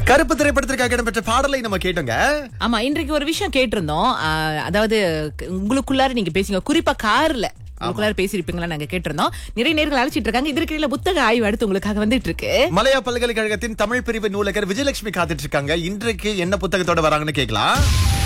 கருப்பு திரைப்படத்திற்காக இடம்பெற்ற பாடலை நம்ம கேட்டோங்க ஆமா இன்றைக்கு ஒரு விஷயம் கேட்டிருந்தோம் ஆஹ், அதாவது க- உங்களுக்குள்ளார நீங்க பேசுங்க குறிப்பா கார்ல உங்களுக்குள்ளார பேசியிருப்பீங்களா நாங்க கேட்டிருந்தோம் நிறைய நேர்கள் அழைச்சிட்டு இருக்காங்க இதற்கிடையில புத்தக ஆய்வு அடுத்து உங்களுக்காக வந்துட்டு இருக்கு மலையா பல்கலைக்கழகத்தின் தமிழ் பிரிவு நூலகர் விஜயலட்சுமி காத்துட்டு இருக்காங்க இன்றைக்கு என்ன புத்தகத்தோட வராங்கன்னு கேட்கலாம்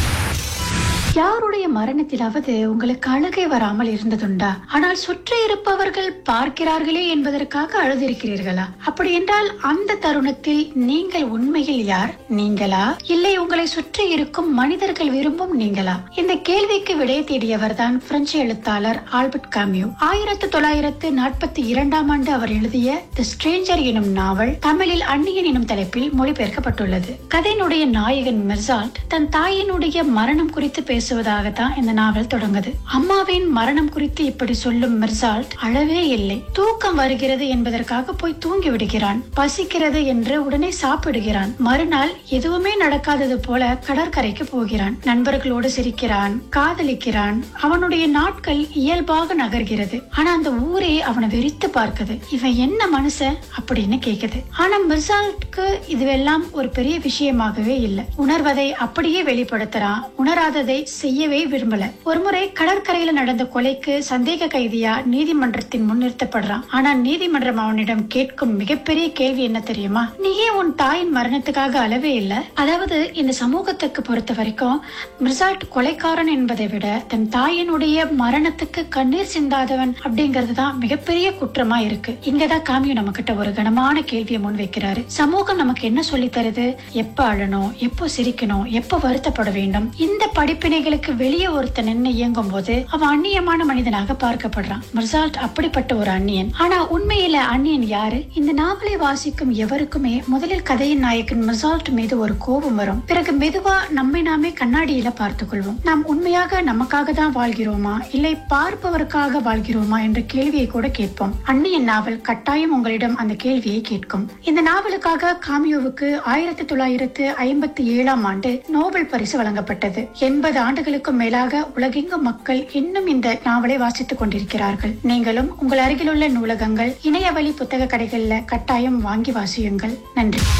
யாருடைய மரணத்திலாவது உங்களுக்கு அழுகை வராமல் இருந்ததுண்டா ஆனால் சுற்றி இருப்பவர்கள் பார்க்கிறார்களே என்பதற்காக அழுதிருக்கிறீர்களா அப்படி என்றால் அந்த தருணத்தில் நீங்கள் உண்மையில் யார் நீங்களா இல்லை உங்களை சுற்றி இருக்கும் மனிதர்கள் விரும்பும் நீங்களா இந்த கேள்விக்கு விடை தேடியவர் தான் பிரெஞ்சு எழுத்தாளர் ஆல்பர்ட் காமியூ ஆயிரத்து தொள்ளாயிரத்து நாற்பத்தி இரண்டாம் ஆண்டு அவர் எழுதிய தி ஸ்ட்ரேஞ்சர் எனும் நாவல் தமிழில் அந்நியன் எனும் தலைப்பில் மொழிபெயர்க்கப்பட்டுள்ளது கதையினுடைய நாயகன் மெர்சால்ட் தன் தாயினுடைய மரணம் குறித்து பேசுவதாகத்தான் இந்த நாவல் தொடங்குது அம்மாவின் மரணம் குறித்து இப்படி சொல்லும் மெர்சால்ட் அழவே இல்லை தூக்கம் வருகிறது என்பதற்காக போய் தூங்கி விடுகிறான் பசிக்கிறது என்று உடனே சாப்பிடுகிறான் மறுநாள் எதுவுமே நடக்காதது போல கடற்கரைக்கு போகிறான் நண்பர்களோடு சிரிக்கிறான் காதலிக்கிறான் அவனுடைய நாட்கள் இயல்பாக நகர்கிறது ஆனா அந்த ஊரே அவனை வெறித்து பார்க்குது இவன் என்ன மனுஷன் அப்படின்னு கேக்குது ஆனா மிர்சால்ட்க்கு இதுவெல்லாம் ஒரு பெரிய விஷயமாகவே இல்லை உணர்வதை அப்படியே வெளிப்படுத்துறான் உணராததை செய்யவே விரும்பல ஒருமுறை கடற்கரையில நடந்த கொலைக்கு சந்தேக கைதியா நீதிமன்றத்தின் முன் நிறுத்தப்படுறான் ஆனா நீதிமன்றம் அவனிடம் கேட்கும் மிகப்பெரிய கேள்வி என்ன தெரியுமா நீ ஏன் உன் தாயின் மரணத்துக்காக அளவே இல்ல அதாவது இந்த சமூகத்துக்கு பொறுத்த வரைக்கும் மிர்சால்ட் கொலைக்காரன் என்பதை விட தன் தாயினுடைய மரணத்துக்கு கண்ணீர் சிந்தாதவன் அப்படிங்கிறது தான் மிகப்பெரிய குற்றமா இருக்கு இங்கதான் காமியும் நம்ம கிட்ட ஒரு கனமான கேள்வியை முன் வைக்கிறாரு சமூகம் நமக்கு என்ன சொல்லி தருது எப்ப அழணும் எப்போ சிரிக்கணும் எப்போ வருத்தப்பட வேண்டும் இந்த படிப்பினைகளுக்கு வெளியே ஒருத்தன் நின்று இயங்கும் போது அவன் அந்நியமான மனிதனாக பார்க்கப்படுறான் மிர்சால்ட் அப்படிப்பட்ட ஒரு அந்நியன் ஆனா உண்மையில அந்நியன் யாரு இந்த நாவலை வாசிக்கும் எவருக்குமே முதலில் கதையின் நாயகன் மிர்சால்ட் மீது ஒரு கோபம் வரும் பிறகு மெதுவா நம்மை நாமே கண்ணாடியில பார்த்துக் கொள்வோம் நாம் உண்மையாக நமக்காக தான் வாழ்கிறோமா இல்லை பார்ப்பவருக்காக வாழ்கிறோமா என்ற கேள்வியை கூட கேட்போம் அந்நியன் நாவல் கட்டாயம் உங்களிடம் அந்த கேள்வியை கேட்கும் இந்த நாவலுக்காக காமியோவுக்கு ஆயிரத்தி தொள்ளாயிரத்து ஐம்பத்தி ஏழாம் ஆண்டு நோபல் பரிசு வழங்கப்பட்டது எண்பது ஆண்டுகளுக்கும் மேலாக உலகெங்கும் மக்கள் இன்னும் இந்த நாவலை வாசித்துக் கொண்டிருக்கிறார்கள் நீங்களும் உங்கள் அருகிலுள்ள நூலகங்கள் இணையவழி புத்தக கடைகள்ல கட்டாயம் வாங்கி வாசியுங்கள் நன்றி